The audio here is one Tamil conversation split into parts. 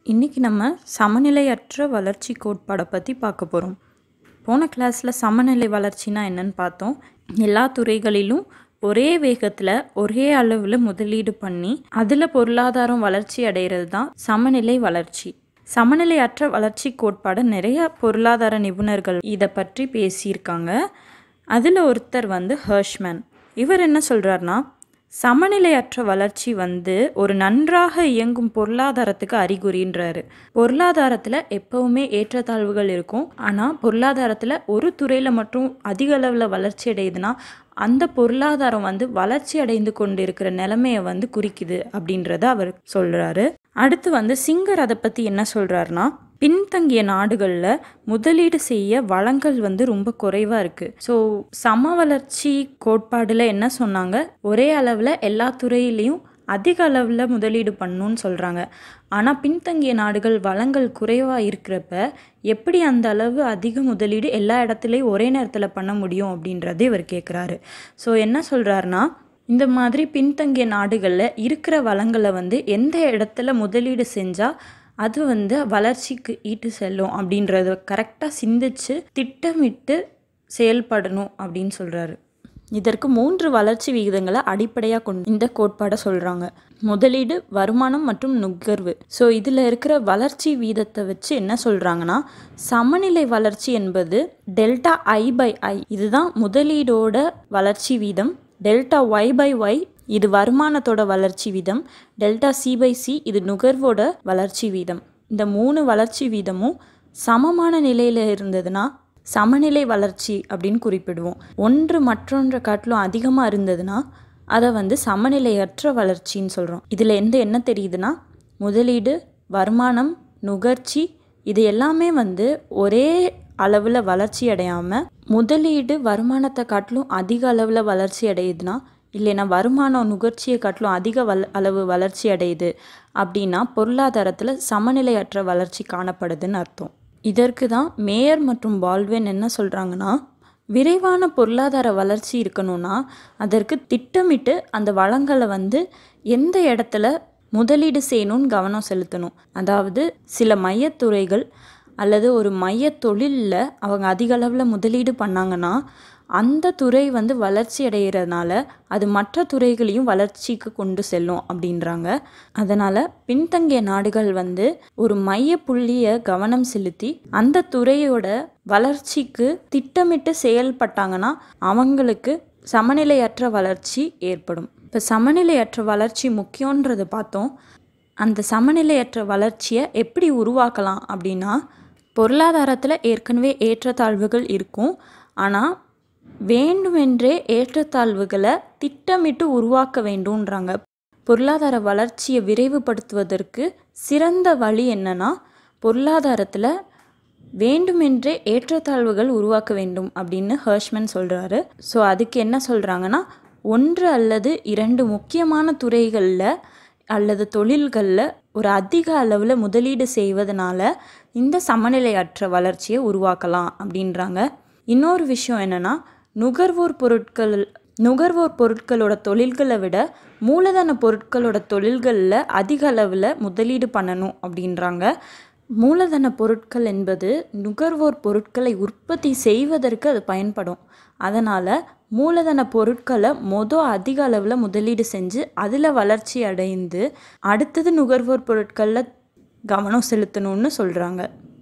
இன்றைக்கி நம்ம சமநிலையற்ற வளர்ச்சி கோட்பாடை பற்றி பார்க்க போகிறோம் போன கிளாஸில் சமநிலை வளர்ச்சினா என்னன்னு பார்த்தோம் எல்லா துறைகளிலும் ஒரே வேகத்தில் ஒரே அளவில் முதலீடு பண்ணி அதில் பொருளாதாரம் வளர்ச்சி அடைகிறது தான் சமநிலை வளர்ச்சி சமநிலையற்ற வளர்ச்சி கோட்பாடு நிறைய பொருளாதார நிபுணர்கள் இதை பற்றி பேசியிருக்காங்க அதில் ஒருத்தர் வந்து ஹர்ஷ்மேன் இவர் என்ன சொல்கிறாருன்னா சமநிலையற்ற வளர்ச்சி வந்து ஒரு நன்றாக இயங்கும் பொருளாதாரத்துக்கு அறிகுறின்றாரு பொருளாதாரத்தில் எப்பவுமே ஏற்றத்தாழ்வுகள் இருக்கும் ஆனால் பொருளாதாரத்தில் ஒரு துறையில் மட்டும் அதிக அளவில் வளர்ச்சி அடையுதுன்னா அந்த பொருளாதாரம் வந்து வளர்ச்சி அடைந்து கொண்டு இருக்கிற நிலைமையை வந்து குறிக்குது அப்படின்றத அவர் சொல்கிறாரு அடுத்து வந்து சிங்கர் அதை பற்றி என்ன சொல்கிறாருன்னா பின்தங்கிய நாடுகளில் முதலீடு செய்ய வளங்கள் வந்து ரொம்ப குறைவாக இருக்குது ஸோ சம வளர்ச்சி கோட்பாடில் என்ன சொன்னாங்க ஒரே அளவில் எல்லா துறையிலையும் அதிக அளவில் முதலீடு பண்ணணும்னு சொல்கிறாங்க ஆனால் பின்தங்கிய நாடுகள் வளங்கள் குறைவாக இருக்கிறப்ப எப்படி அந்த அளவு அதிக முதலீடு எல்லா இடத்துலையும் ஒரே நேரத்தில் பண்ண முடியும் அப்படின்றது இவர் கேட்குறாரு ஸோ என்ன சொல்கிறாருன்னா இந்த மாதிரி பின்தங்கிய நாடுகளில் இருக்கிற வளங்களை வந்து எந்த இடத்துல முதலீடு செஞ்சால் அது வந்து வளர்ச்சிக்கு ஈட்டு செல்லும் அப்படின்றத கரெக்டாக சிந்திச்சு திட்டமிட்டு செயல்படணும் அப்படின்னு சொல்கிறாரு இதற்கு மூன்று வளர்ச்சி விகிதங்களை அடிப்படையாக கொண்டு இந்த கோட்பாடை சொல்கிறாங்க முதலீடு வருமானம் மற்றும் நுகர்வு ஸோ இதில் இருக்கிற வளர்ச்சி வீதத்தை வச்சு என்ன சொல்கிறாங்கன்னா சமநிலை வளர்ச்சி என்பது டெல்டா ஐ பை ஐ இதுதான் முதலீடோட வளர்ச்சி வீதம் டெல்டா ஒய் பை ஒய் இது வருமானத்தோட வளர்ச்சி வீதம் டெல்டா சி பை சி இது நுகர்வோட வளர்ச்சி வீதம் இந்த மூணு வளர்ச்சி வீதமும் சமமான நிலையில் இருந்ததுன்னா சமநிலை வளர்ச்சி அப்படின்னு குறிப்பிடுவோம் ஒன்று மற்றொன்றை காட்டிலும் அதிகமாக இருந்ததுன்னா அதை வந்து சமநிலையற்ற வளர்ச்சின்னு சொல்கிறோம் இதில் எந்த என்ன தெரியுதுன்னா முதலீடு வருமானம் நுகர்ச்சி இது எல்லாமே வந்து ஒரே அளவில் வளர்ச்சி அடையாமல் முதலீடு வருமானத்தை காட்டிலும் அதிக அளவில் வளர்ச்சி அடையுதுன்னா இல்லைன்னா வருமானம் நுகர்ச்சியை காட்டிலும் அதிக வள அளவு வளர்ச்சி அடையுது அப்படின்னா பொருளாதாரத்தில் சமநிலையற்ற வளர்ச்சி காணப்படுதுன்னு அர்த்தம் இதற்கு தான் மேயர் மற்றும் பால்வேன் என்ன சொல்கிறாங்கன்னா விரைவான பொருளாதார வளர்ச்சி இருக்கணும்னா அதற்கு திட்டமிட்டு அந்த வளங்களை வந்து எந்த இடத்துல முதலீடு செய்யணும்னு கவனம் செலுத்தணும் அதாவது சில மையத்துறைகள் அல்லது ஒரு மைய தொழிலில் அவங்க அதிக அளவில் முதலீடு பண்ணாங்கன்னா அந்த துறை வந்து வளர்ச்சி அடைகிறதுனால அது மற்ற துறைகளையும் வளர்ச்சிக்கு கொண்டு செல்லும் அப்படின்றாங்க அதனால் பின்தங்கிய நாடுகள் வந்து ஒரு மைய புள்ளியை கவனம் செலுத்தி அந்த துறையோட வளர்ச்சிக்கு திட்டமிட்டு செயல்பட்டாங்கன்னா அவங்களுக்கு சமநிலையற்ற வளர்ச்சி ஏற்படும் இப்போ சமநிலையற்ற வளர்ச்சி முக்கியன்றதை பார்த்தோம் அந்த சமநிலையற்ற வளர்ச்சியை எப்படி உருவாக்கலாம் அப்படின்னா பொருளாதாரத்தில் ஏற்கனவே ஏற்றத்தாழ்வுகள் இருக்கும் ஆனால் வேண்டுமென்றே ஏற்றத்தாழ்வுகளை திட்டமிட்டு உருவாக்க வேண்டும்ன்றாங்க பொருளாதார வளர்ச்சியை விரைவுபடுத்துவதற்கு சிறந்த வழி என்னன்னா பொருளாதாரத்தில் வேண்டுமென்றே ஏற்றத்தாழ்வுகள் உருவாக்க வேண்டும் அப்படின்னு ஹர்ஷ்மன் சொல்கிறாரு ஸோ அதுக்கு என்ன சொல்கிறாங்கன்னா ஒன்று அல்லது இரண்டு முக்கியமான துறைகளில் அல்லது தொழில்களில் ஒரு அதிக அளவில் முதலீடு செய்வதனால இந்த சமநிலையற்ற வளர்ச்சியை உருவாக்கலாம் அப்படின்றாங்க இன்னொரு விஷயம் என்னென்னா நுகர்வோர் பொருட்கள் நுகர்வோர் பொருட்களோட தொழில்களை விட மூலதன பொருட்களோட தொழில்களில் அதிக அளவில் முதலீடு பண்ணணும் அப்படின்றாங்க மூலதன பொருட்கள் என்பது நுகர்வோர் பொருட்களை உற்பத்தி செய்வதற்கு அது பயன்படும் அதனால் மூலதன பொருட்களை மொதல் அதிக அளவில் முதலீடு செஞ்சு அதில் வளர்ச்சி அடைந்து அடுத்தது நுகர்வோர் பொருட்களில் கவனம் செலுத்தணும்னு சொல்கிறாங்க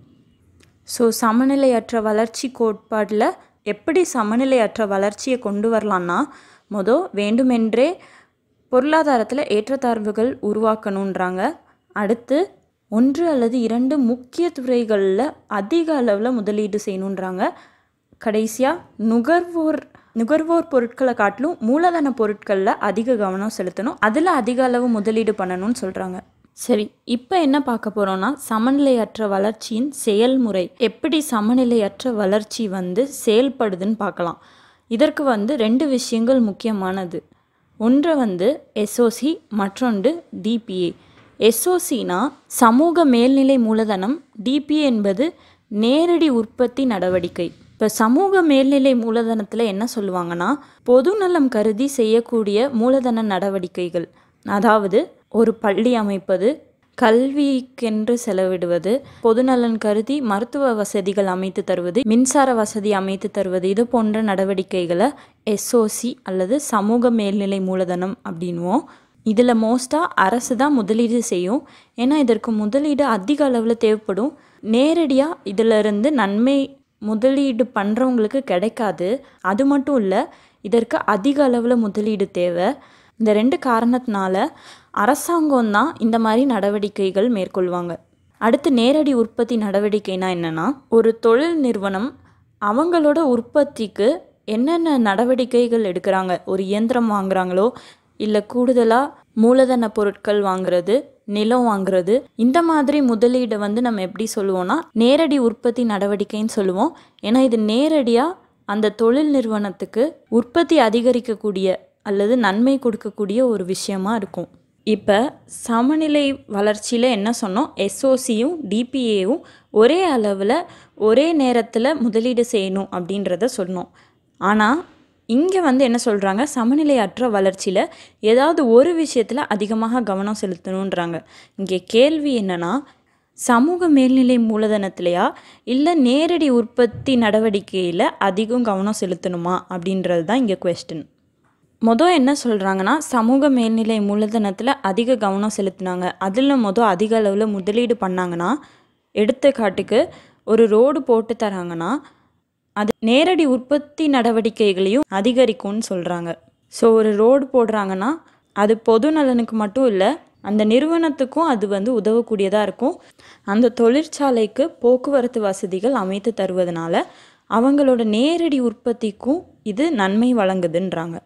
ஸோ சமநிலையற்ற வளர்ச்சி கோட்பாடில் எப்படி சமநிலையற்ற வளர்ச்சியை கொண்டு வரலான்னா மொதல் வேண்டுமென்றே பொருளாதாரத்தில் ஏற்றத்தாழ்வுகள் உருவாக்கணுன்றாங்க அடுத்து ஒன்று அல்லது இரண்டு முக்கிய துறைகளில் அதிக அளவில் முதலீடு செய்யணுன்றாங்க கடைசியாக நுகர்வோர் நுகர்வோர் பொருட்களை காட்டிலும் மூலதன பொருட்களில் அதிக கவனம் செலுத்தணும் அதில் அதிக அளவு முதலீடு பண்ணணும்னு சொல்கிறாங்க சரி இப்போ என்ன பார்க்க போகிறோன்னா சமநிலையற்ற வளர்ச்சியின் செயல்முறை எப்படி சமநிலையற்ற வளர்ச்சி வந்து செயல்படுதுன்னு பார்க்கலாம் இதற்கு வந்து ரெண்டு விஷயங்கள் முக்கியமானது ஒன்று வந்து எஸ்ஓசி மற்றொன்று டிபிஏ எஸ்ஓசினா சமூக மேல்நிலை மூலதனம் டிபிஏ என்பது நேரடி உற்பத்தி நடவடிக்கை இப்போ சமூக மேல்நிலை மூலதனத்தில் என்ன சொல்லுவாங்கன்னா பொதுநலம் கருதி செய்யக்கூடிய மூலதன நடவடிக்கைகள் அதாவது ஒரு பள்ளி அமைப்பது கல்விக்கென்று செலவிடுவது பொதுநலன் கருதி மருத்துவ வசதிகள் அமைத்து தருவது மின்சார வசதி அமைத்து தருவது இது போன்ற நடவடிக்கைகளை எஸ்ஓசி அல்லது சமூக மேல்நிலை மூலதனம் அப்படின்வோம் இதில் மோஸ்ட்டாக அரசு தான் முதலீடு செய்யும் ஏன்னா இதற்கு முதலீடு அதிக அளவில் தேவைப்படும் நேரடியாக இதில் இருந்து நன்மை முதலீடு பண்ணுறவங்களுக்கு கிடைக்காது அது மட்டும் இல்லை இதற்கு அதிக அளவில் முதலீடு தேவை இந்த ரெண்டு காரணத்தினால அரசாங்கம் தான் இந்த மாதிரி நடவடிக்கைகள் மேற்கொள்வாங்க அடுத்து நேரடி உற்பத்தி நடவடிக்கைனா என்னென்னா ஒரு தொழில் நிறுவனம் அவங்களோட உற்பத்திக்கு என்னென்ன நடவடிக்கைகள் எடுக்கிறாங்க ஒரு இயந்திரம் வாங்குறாங்களோ இல்லை கூடுதலாக மூலதன பொருட்கள் வாங்குறது நிலம் வாங்குறது இந்த மாதிரி முதலீடை வந்து நம்ம எப்படி சொல்லுவோம்னா நேரடி உற்பத்தி நடவடிக்கைன்னு சொல்லுவோம் ஏன்னா இது நேரடியாக அந்த தொழில் நிறுவனத்துக்கு உற்பத்தி அதிகரிக்கக்கூடிய அல்லது நன்மை கொடுக்கக்கூடிய ஒரு விஷயமா இருக்கும் இப்போ சமநிலை வளர்ச்சியில் என்ன சொன்னோம் எஸ்ஓசியும் டிபிஏவும் ஒரே அளவில் ஒரே நேரத்தில் முதலீடு செய்யணும் அப்படின்றத சொன்னோம் ஆனால் இங்கே வந்து என்ன சொல்கிறாங்க சமநிலையற்ற வளர்ச்சியில் ஏதாவது ஒரு விஷயத்தில் அதிகமாக கவனம் செலுத்தணுன்றாங்க இங்கே கேள்வி என்னென்னா சமூக மேல்நிலை மூலதனத்திலையா இல்லை நேரடி உற்பத்தி நடவடிக்கையில் அதிகம் கவனம் செலுத்தணுமா அப்படின்றது தான் இங்கே கொஸ்டின் மொதல் என்ன சொல்கிறாங்கன்னா சமூக மேல்நிலை மூலதனத்தில் அதிக கவனம் செலுத்தினாங்க அதில் மொதல் அதிக அளவில் முதலீடு பண்ணாங்கன்னா எடுத்துக்காட்டுக்கு ஒரு ரோடு போட்டு தராங்கன்னா அது நேரடி உற்பத்தி நடவடிக்கைகளையும் அதிகரிக்கும்னு சொல்கிறாங்க ஸோ ஒரு ரோடு போடுறாங்கன்னா அது பொது நலனுக்கு மட்டும் இல்லை அந்த நிறுவனத்துக்கும் அது வந்து உதவக்கூடியதாக இருக்கும் அந்த தொழிற்சாலைக்கு போக்குவரத்து வசதிகள் அமைத்து தருவதனால அவங்களோட நேரடி உற்பத்திக்கும் இது நன்மை வழங்குதுன்றாங்க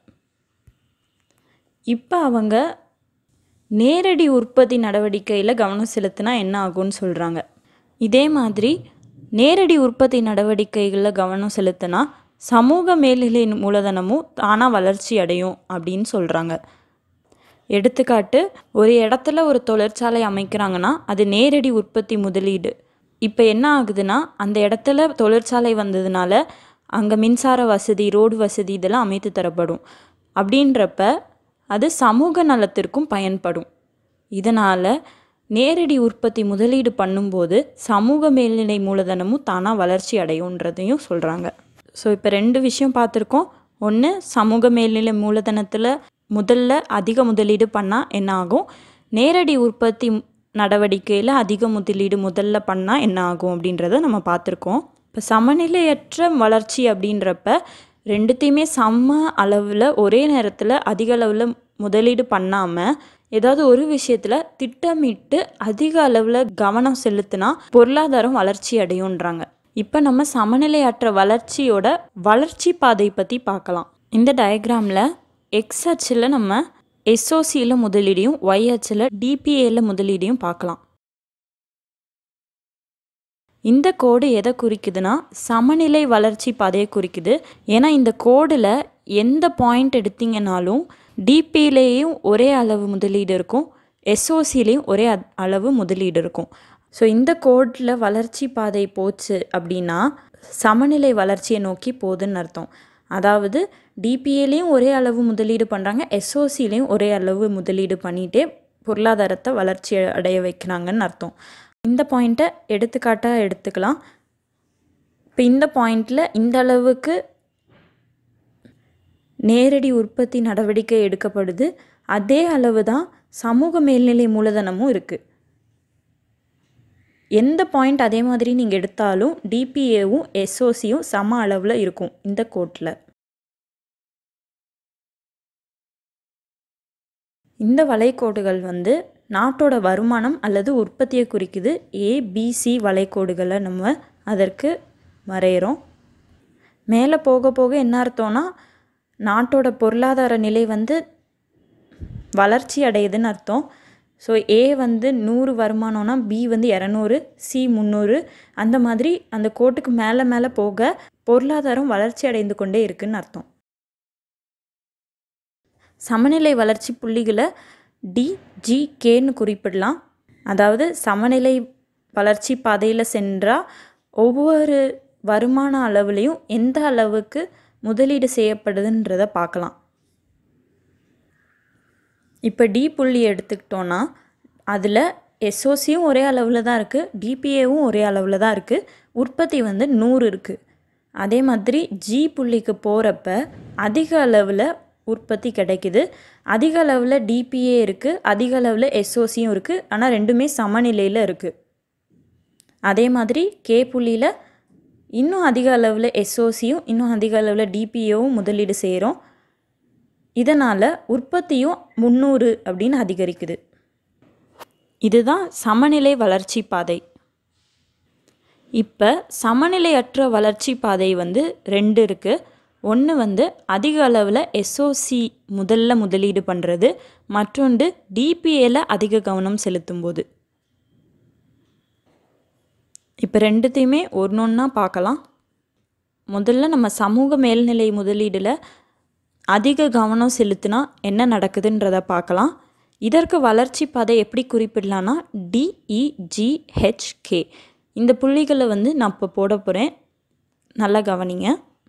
இப்போ அவங்க நேரடி உற்பத்தி நடவடிக்கையில் கவனம் செலுத்தினா என்ன ஆகும்னு சொல்கிறாங்க இதே மாதிரி நேரடி உற்பத்தி நடவடிக்கைகளில் கவனம் செலுத்தினா சமூக மேல்நிலை மூலதனமும் தானாக வளர்ச்சி அடையும் அப்படின்னு சொல்கிறாங்க எடுத்துக்காட்டு ஒரு இடத்துல ஒரு தொழிற்சாலை அமைக்கிறாங்கன்னா அது நேரடி உற்பத்தி முதலீடு இப்போ என்ன ஆகுதுன்னா அந்த இடத்துல தொழிற்சாலை வந்ததுனால அங்கே மின்சார வசதி ரோடு வசதி இதெல்லாம் அமைத்து தரப்படும் அப்படின்றப்ப அது சமூக நலத்திற்கும் பயன்படும் இதனால் நேரடி உற்பத்தி முதலீடு பண்ணும்போது சமூக மேல்நிலை மூலதனமும் தானாக வளர்ச்சி அடையுன்றதையும் சொல்கிறாங்க ஸோ இப்போ ரெண்டு விஷயம் பார்த்துருக்கோம் ஒன்று சமூக மேல்நிலை மூலதனத்தில் முதல்ல அதிக முதலீடு பண்ணால் என்ன ஆகும் நேரடி உற்பத்தி நடவடிக்கையில் அதிக முதலீடு முதல்ல பண்ணால் என்ன ஆகும் அப்படின்றத நம்ம பார்த்துருக்கோம் இப்போ சமநிலையற்ற வளர்ச்சி அப்படின்றப்ப ரெண்டுத்தையுமே சம அளவில் ஒரே நேரத்தில் அதிக அளவில் முதலீடு பண்ணாமல் ஏதாவது ஒரு விஷயத்தில் திட்டமிட்டு அதிக அளவில் கவனம் செலுத்தினா பொருளாதாரம் வளர்ச்சி அடையுன்றாங்க இப்போ நம்ம சமநிலையற்ற வளர்ச்சியோட வளர்ச்சி பாதை பற்றி பார்க்கலாம் இந்த டயக்ராமில் எக்ஸ் அச்சில் நம்ம எஸ்ஓசியில் முதலீடையும் ஒய் அச்சில் டிபிஏல முதலீடையும் பார்க்கலாம் இந்த கோடு எதை குறிக்குதுன்னா சமநிலை வளர்ச்சி பாதையை குறிக்குது ஏன்னா இந்த கோடில் எந்த பாயிண்ட் எடுத்தீங்கனாலும் டிபிலேயும் ஒரே அளவு முதலீடு இருக்கும் எஸ்ஓசிலையும் ஒரே அ- அளவு முதலீடு இருக்கும் ஸோ இந்த கோடில் வளர்ச்சி பாதை போச்சு அப்படின்னா சமநிலை வளர்ச்சியை நோக்கி போகுதுன்னு அர்த்தம் அதாவது டிபிஏலையும் ஒரே அளவு முதலீடு பண்ணுறாங்க எஸ்ஓசிலையும் ஒரே அளவு முதலீடு பண்ணிகிட்டே பொருளாதாரத்தை வளர்ச்சி அடைய வைக்கிறாங்கன்னு அர்த்தம் இந்த பாயிண்ட்டை எடுத்துக்காட்டாக எடுத்துக்கலாம் இப்போ இந்த பாயிண்டில் இந்த அளவுக்கு நேரடி உற்பத்தி நடவடிக்கை எடுக்கப்படுது அதே அளவு தான் சமூக மேல்நிலை மூலதனமும் இருக்குது எந்த பாயிண்ட் அதே மாதிரி நீங்கள் எடுத்தாலும் டிபிஏவும் எஸ்ஓசியும் சம அளவில் இருக்கும் இந்த கோட்டில் இந்த வளைகோடுகள் வந்து நாட்டோட வருமானம் அல்லது உற்பத்தியை குறிக்குது ஏபிசி வளைகோடுகளை நம்ம அதற்கு வரைகிறோம் மேலே போக போக என்ன அர்த்தம்னா நாட்டோட பொருளாதார நிலை வந்து வளர்ச்சி அடையுதுன்னு அர்த்தம் ஸோ ஏ வந்து நூறு வருமானம்னா பி வந்து இரநூறு சி முந்நூறு அந்த மாதிரி அந்த கோட்டுக்கு மேலே மேலே போக பொருளாதாரம் வளர்ச்சி அடைந்து கொண்டே இருக்குன்னு அர்த்தம் சமநிலை வளர்ச்சி புள்ளிகளை டி ஜி கேன்னு குறிப்பிடலாம் அதாவது சமநிலை வளர்ச்சி பாதையில் சென்றால் ஒவ்வொரு வருமான அளவுலேயும் எந்த அளவுக்கு முதலீடு செய்யப்படுதுன்றதை பார்க்கலாம் இப்போ டி புள்ளி எடுத்துக்கிட்டோன்னா அதில் எஸ்ஓசியும் ஒரே அளவில் தான் இருக்குது டிபிஏவும் ஒரே அளவில் தான் இருக்குது உற்பத்தி வந்து நூறு இருக்குது அதே மாதிரி ஜி புள்ளிக்கு போகிறப்ப அதிக அளவில் உற்பத்தி கிடைக்குது அதிக அளவில் டிபிஏ இருக்குது அதிக அளவில் எஸ்ஓசியும் இருக்குது ஆனால் ரெண்டுமே சமநிலையில் இருக்குது அதே மாதிரி கே புள்ளியில் இன்னும் அதிக அளவில் எஸ்ஓசியும் இன்னும் அதிக அளவில் டிபிஏவும் முதலீடு செய்கிறோம் இதனால் உற்பத்தியும் முந்நூறு அப்படின்னு அதிகரிக்குது இதுதான் சமநிலை வளர்ச்சி பாதை இப்போ சமநிலையற்ற வளர்ச்சி பாதை வந்து ரெண்டு இருக்குது ஒன்று வந்து அதிக அளவில் எஸ்ஓசி முதல்ல முதலீடு பண்ணுறது மற்றொன்று டிபிஏல அதிக கவனம் செலுத்தும் போது இப்போ ரெண்டுத்தையுமே ஒன்று ஒன்றா பார்க்கலாம் முதல்ல நம்ம சமூக மேல்நிலை முதலீடில் அதிக கவனம் செலுத்தினா என்ன நடக்குதுன்றத பார்க்கலாம் இதற்கு வளர்ச்சி பாதை எப்படி குறிப்பிடலான்னா டிஇஜிஹெச்கே இந்த புள்ளிகளை வந்து நான் இப்போ போட போகிறேன் நல்லா கவனிங்க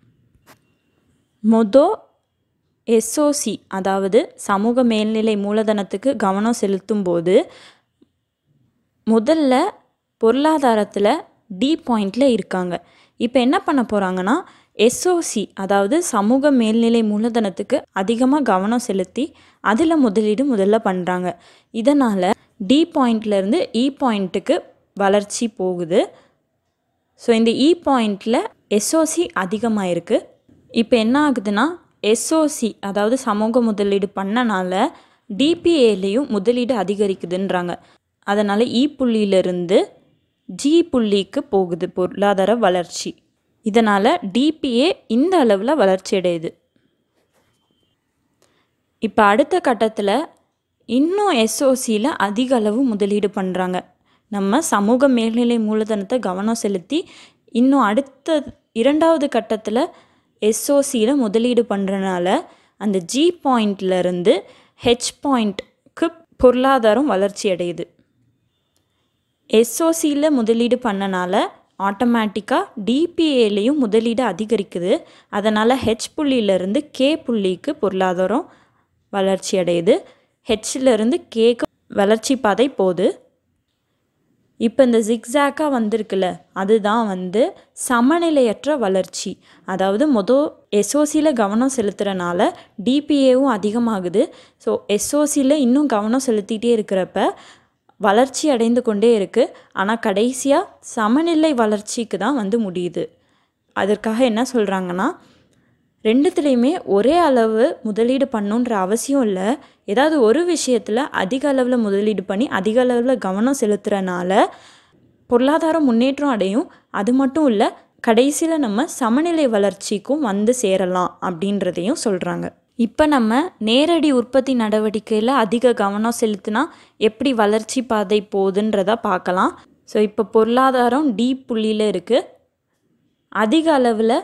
மொதோ எஸ்ஓசி அதாவது சமூக மேல்நிலை மூலதனத்துக்கு கவனம் செலுத்தும் போது முதல்ல பொருளாதாரத்தில் டி பாயிண்டில் இருக்காங்க இப்போ என்ன பண்ண போகிறாங்கன்னா எஸ்ஓசி அதாவது சமூக மேல்நிலை மூலதனத்துக்கு அதிகமாக கவனம் செலுத்தி அதில் முதலீடு முதல்ல பண்ணுறாங்க இதனால் டி பாயிண்ட்லேருந்து இ பாயிண்ட்டுக்கு வளர்ச்சி போகுது ஸோ இந்த இ பாயிண்டில் எஸ்ஓசி அதிகமாக இருக்குது இப்போ என்ன ஆகுதுன்னா எஸ்ஓசி அதாவது சமூக முதலீடு பண்ணனால டிபிஏலையும் முதலீடு அதிகரிக்குதுன்றாங்க அதனால் இ புள்ளியிலிருந்து ஜி புள்ளிக்கு போகுது பொருளாதார வளர்ச்சி இதனால் டிபிஏ இந்த அளவில் வளர்ச்சி அடையுது இப்போ அடுத்த கட்டத்தில் இன்னும் எஸ்ஓசியில் அதிக அளவு முதலீடு பண்ணுறாங்க நம்ம சமூக மேல்நிலை மூலதனத்தை கவனம் செலுத்தி இன்னும் அடுத்த இரண்டாவது கட்டத்தில் எஸ்ஓசியில் முதலீடு பண்ணுறனால அந்த ஜி பாயிண்ட்லேருந்து ஹெச் பாயிண்ட்க்கு பொருளாதாரம் வளர்ச்சி அடையுது எஸ்ஓசியில் முதலீடு பண்ணனால ஆட்டோமேட்டிக்காக டிபிஏலையும் முதலீடு அதிகரிக்குது அதனால் ஹெச் புள்ளியிலேருந்து கே புள்ளிக்கு பொருளாதாரம் வளர்ச்சி அடையுது ஹெச்லேருந்து கேக்கு வளர்ச்சி பாதை போகுது இப்போ இந்த ஜிக்ஸாக்காக வந்திருக்குல்ல அதுதான் வந்து சமநிலையற்ற வளர்ச்சி அதாவது மொதல் எஸ்ஓசியில் கவனம் செலுத்துறனால டிபிஏவும் அதிகமாகுது ஸோ எஸ்ஓசியில் இன்னும் கவனம் செலுத்திட்டே இருக்கிறப்ப வளர்ச்சி அடைந்து கொண்டே இருக்குது ஆனால் கடைசியாக சமநிலை வளர்ச்சிக்கு தான் வந்து முடியுது அதற்காக என்ன சொல்கிறாங்கன்னா ரெண்டுத்துலேயுமே ஒரே அளவு முதலீடு பண்ணுன்ற அவசியம் இல்லை ஏதாவது ஒரு விஷயத்தில் அதிக அளவில் முதலீடு பண்ணி அதிக அளவில் கவனம் செலுத்துறனால பொருளாதார முன்னேற்றம் அடையும் அது மட்டும் இல்லை கடைசியில் நம்ம சமநிலை வளர்ச்சிக்கும் வந்து சேரலாம் அப்படின்றதையும் சொல்கிறாங்க இப்போ நம்ம நேரடி உற்பத்தி நடவடிக்கையில் அதிக கவனம் செலுத்தினா எப்படி வளர்ச்சி பாதை போகுதுன்றத பார்க்கலாம் ஸோ இப்போ பொருளாதாரம் டி புள்ளியில் இருக்குது அதிக அளவில்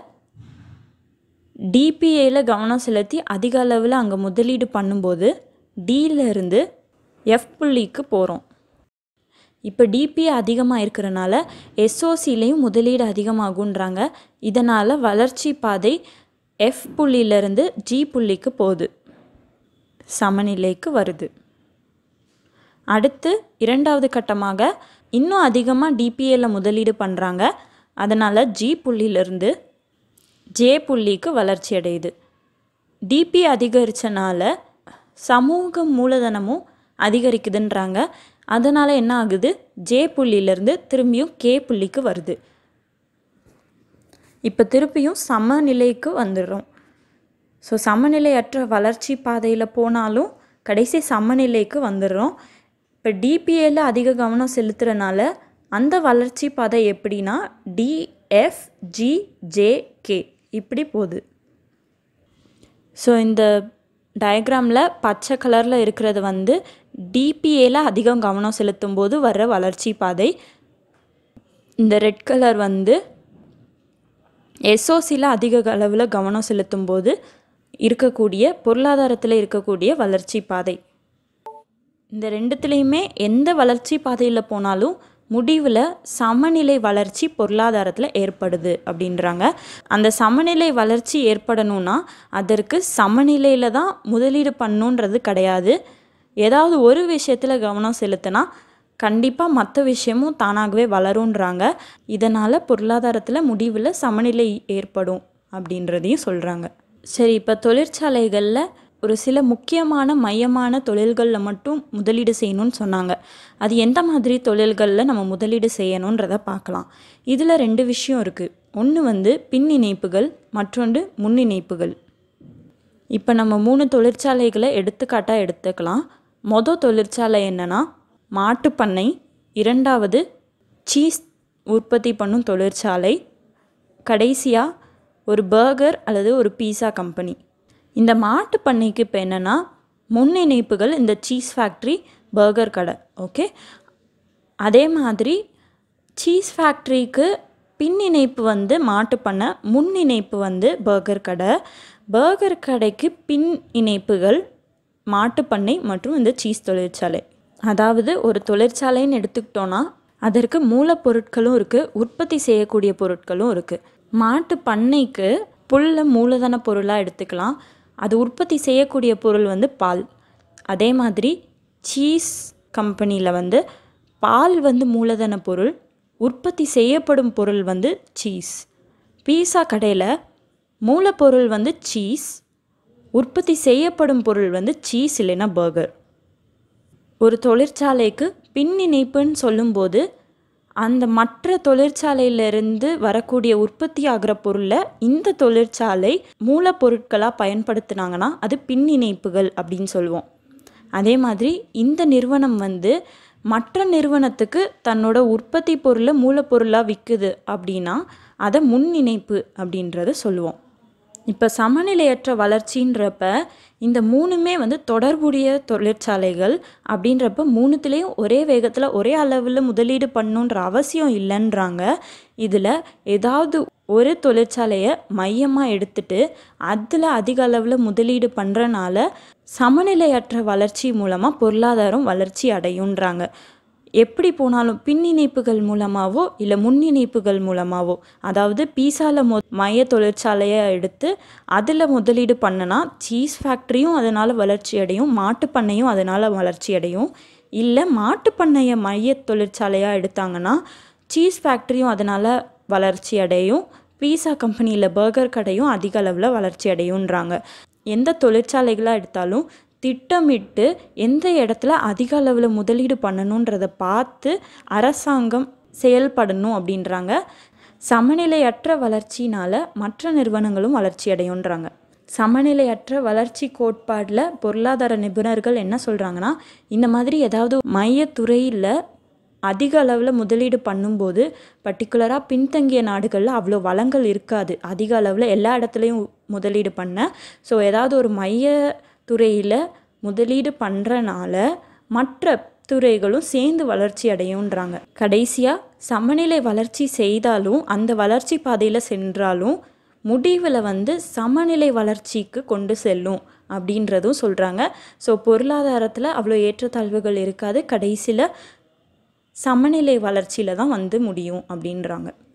டிபிஏல கவனம் செலுத்தி அதிக அளவில் அங்கே முதலீடு பண்ணும்போது டியிலிருந்து எஃப் புள்ளிக்கு போகிறோம் இப்போ டிபிஏ அதிகமாக இருக்கிறனால எஸ்ஓசிலையும் முதலீடு அதிகமாகுன்றாங்க இதனால் வளர்ச்சி பாதை எஃப் புள்ளியிலேருந்து ஜி புள்ளிக்கு போகுது சமநிலைக்கு வருது அடுத்து இரண்டாவது கட்டமாக இன்னும் அதிகமாக டிபிஏல முதலீடு பண்ணுறாங்க அதனால் ஜி புள்ளியிலேருந்து ஜே புள்ளிக்கு வளர்ச்சி அடையுது டிபி அதிகரித்தனால சமூக மூலதனமும் அதிகரிக்குதுன்றாங்க அதனால் என்ன ஆகுது ஜே புள்ளியிலேருந்து திரும்பியும் கே புள்ளிக்கு வருது இப்போ திருப்பியும் சமநிலைக்கு வந்துடுறோம் ஸோ சமநிலையற்ற வளர்ச்சி பாதையில் போனாலும் கடைசி சமநிலைக்கு வந்துடுறோம் இப்போ டிபிஏல அதிக கவனம் செலுத்துறனால அந்த வளர்ச்சி பாதை எப்படின்னா டிஎஃப்ஜிஜேகே இப்படி போகுது ஸோ இந்த டயக்ராமில் பச்சை கலரில் இருக்கிறது வந்து டிபிஏல அதிகம் கவனம் செலுத்தும் போது வர்ற வளர்ச்சி பாதை இந்த ரெட் கலர் வந்து எஸ்ஓசியில் அதிக அளவில் கவனம் செலுத்தும் போது இருக்கக்கூடிய பொருளாதாரத்தில் இருக்கக்கூடிய வளர்ச்சி பாதை இந்த ரெண்டுத்துலேயுமே எந்த வளர்ச்சி பாதையில் போனாலும் முடிவில் சமநிலை வளர்ச்சி பொருளாதாரத்தில் ஏற்படுது அப்படின்றாங்க அந்த சமநிலை வளர்ச்சி ஏற்படணும்னா அதற்கு சமநிலையில் தான் முதலீடு பண்ணுன்றது கிடையாது ஏதாவது ஒரு விஷயத்தில் கவனம் செலுத்தினா கண்டிப்பாக மற்ற விஷயமும் தானாகவே வளருன்றாங்க இதனால் பொருளாதாரத்தில் முடிவில் சமநிலை ஏற்படும் அப்படின்றதையும் சொல்கிறாங்க சரி இப்போ தொழிற்சாலைகளில் ஒரு சில முக்கியமான மையமான தொழில்களில் மட்டும் முதலீடு செய்யணும்னு சொன்னாங்க அது எந்த மாதிரி தொழில்களில் நம்ம முதலீடு செய்யணுன்றதை பார்க்கலாம் இதில் ரெண்டு விஷயம் இருக்குது ஒன்று வந்து பின் இணைப்புகள் மற்றொன்று முன் இணைப்புகள் இப்போ நம்ம மூணு தொழிற்சாலைகளை எடுத்துக்காட்டாக எடுத்துக்கலாம் மொதல் தொழிற்சாலை என்னென்னா மாட்டுப்பண்ணை இரண்டாவது சீஸ் உற்பத்தி பண்ணும் தொழிற்சாலை கடைசியாக ஒரு பர்கர் அல்லது ஒரு பீஸா கம்பெனி இந்த மாட்டு பண்ணைக்கு இப்போ என்னென்னா முன் இணைப்புகள் இந்த சீஸ் ஃபேக்ட்ரி பர்கர் கடை ஓகே அதே மாதிரி சீஸ் ஃபேக்ட்ரிக்கு பின் இணைப்பு வந்து மாட்டு பண்ணை முன் இணைப்பு வந்து பர்கர் கடை பர்கர் கடைக்கு பின் இணைப்புகள் மாட்டு பண்ணை மற்றும் இந்த சீஸ் தொழிற்சாலை அதாவது ஒரு தொழிற்சாலைன்னு எடுத்துக்கிட்டோன்னா அதற்கு மூலப்பொருட்களும் இருக்குது உற்பத்தி செய்யக்கூடிய பொருட்களும் இருக்குது மாட்டு பண்ணைக்கு புல்லை மூலதன பொருளாக எடுத்துக்கலாம் அது உற்பத்தி செய்யக்கூடிய பொருள் வந்து பால் அதே மாதிரி சீஸ் கம்பெனியில் வந்து பால் வந்து மூலதன பொருள் உற்பத்தி செய்யப்படும் பொருள் வந்து சீஸ் பீஸா கடையில் மூலப்பொருள் வந்து சீஸ் உற்பத்தி செய்யப்படும் பொருள் வந்து சீஸ் இல்லைன்னா பர்கர் ஒரு தொழிற்சாலைக்கு பின் இணைப்புன்னு சொல்லும்போது அந்த மற்ற தொழிற்சாலையிலிருந்து வரக்கூடிய உற்பத்தி ஆகிற பொருளை இந்த தொழிற்சாலை மூலப்பொருட்களாக பயன்படுத்தினாங்கன்னா அது பின் இணைப்புகள் அப்படின்னு சொல்லுவோம் அதே மாதிரி இந்த நிறுவனம் வந்து மற்ற நிறுவனத்துக்கு தன்னோட உற்பத்தி பொருளை மூலப்பொருளாக விற்குது அப்படின்னா அதை முன் இணைப்பு அப்படின்றத சொல்லுவோம் இப்போ சமநிலையற்ற வளர்ச்சின்றப்ப இந்த மூணுமே வந்து தொடர்புடைய தொழிற்சாலைகள் அப்படின்றப்ப மூணுத்துலேயும் ஒரே வேகத்தில் ஒரே அளவில் முதலீடு பண்ணணுன்ற அவசியம் இல்லைன்றாங்க இதில் ஏதாவது ஒரு தொழிற்சாலையை மையமாக எடுத்துட்டு அதில் அதிக அளவில் முதலீடு பண்ணுறனால சமநிலையற்ற வளர்ச்சி மூலமாக பொருளாதாரம் வளர்ச்சி அடையுன்றாங்க எப்படி போனாலும் பின் இணைப்புகள் மூலமாகவோ இல்லை முன் இணைப்புகள் மூலமாகவோ அதாவது பீஸாவில் மொ மைய தொழிற்சாலையை எடுத்து அதில் முதலீடு பண்ணனா சீஸ் ஃபேக்ட்ரியும் அதனால் வளர்ச்சி அடையும் மாட்டுப்பண்ணையும் அதனால் வளர்ச்சி அடையும் இல்லை மாட்டுப்பண்ணையை மைய தொழிற்சாலையாக எடுத்தாங்கன்னா சீஸ் ஃபேக்ட்ரியும் அதனால் வளர்ச்சி அடையும் பீஸா கம்பெனியில் பர்கர் கடையும் அதிக அளவில் வளர்ச்சி அடையுன்றாங்க எந்த தொழிற்சாலைகளாக எடுத்தாலும் திட்டமிட்டு எந்த இடத்துல அதிக அளவில் முதலீடு பண்ணணுன்றதை பார்த்து அரசாங்கம் செயல்படணும் அப்படின்றாங்க சமநிலையற்ற வளர்ச்சினால் மற்ற நிறுவனங்களும் வளர்ச்சி அடையுன்றாங்க சமநிலையற்ற வளர்ச்சி கோட்பாடில் பொருளாதார நிபுணர்கள் என்ன சொல்கிறாங்கன்னா இந்த மாதிரி ஏதாவது மையத்துறையில் அதிக அளவில் முதலீடு பண்ணும்போது பர்டிகுலராக பின்தங்கிய நாடுகளில் அவ்வளோ வளங்கள் இருக்காது அதிக அளவில் எல்லா இடத்துலையும் முதலீடு பண்ண ஸோ ஏதாவது ஒரு மைய துறையில் முதலீடு பண்ணுறனால மற்ற துறைகளும் சேர்ந்து வளர்ச்சி அடையுன்றாங்க கடைசியாக சமநிலை வளர்ச்சி செய்தாலும் அந்த வளர்ச்சி பாதையில் சென்றாலும் முடிவில் வந்து சமநிலை வளர்ச்சிக்கு கொண்டு செல்லும் அப்படின்றதும் சொல்கிறாங்க ஸோ பொருளாதாரத்தில் அவ்வளோ ஏற்றத்தாழ்வுகள் இருக்காது கடைசியில் சமநிலை வளர்ச்சியில் தான் வந்து முடியும் அப்படின்றாங்க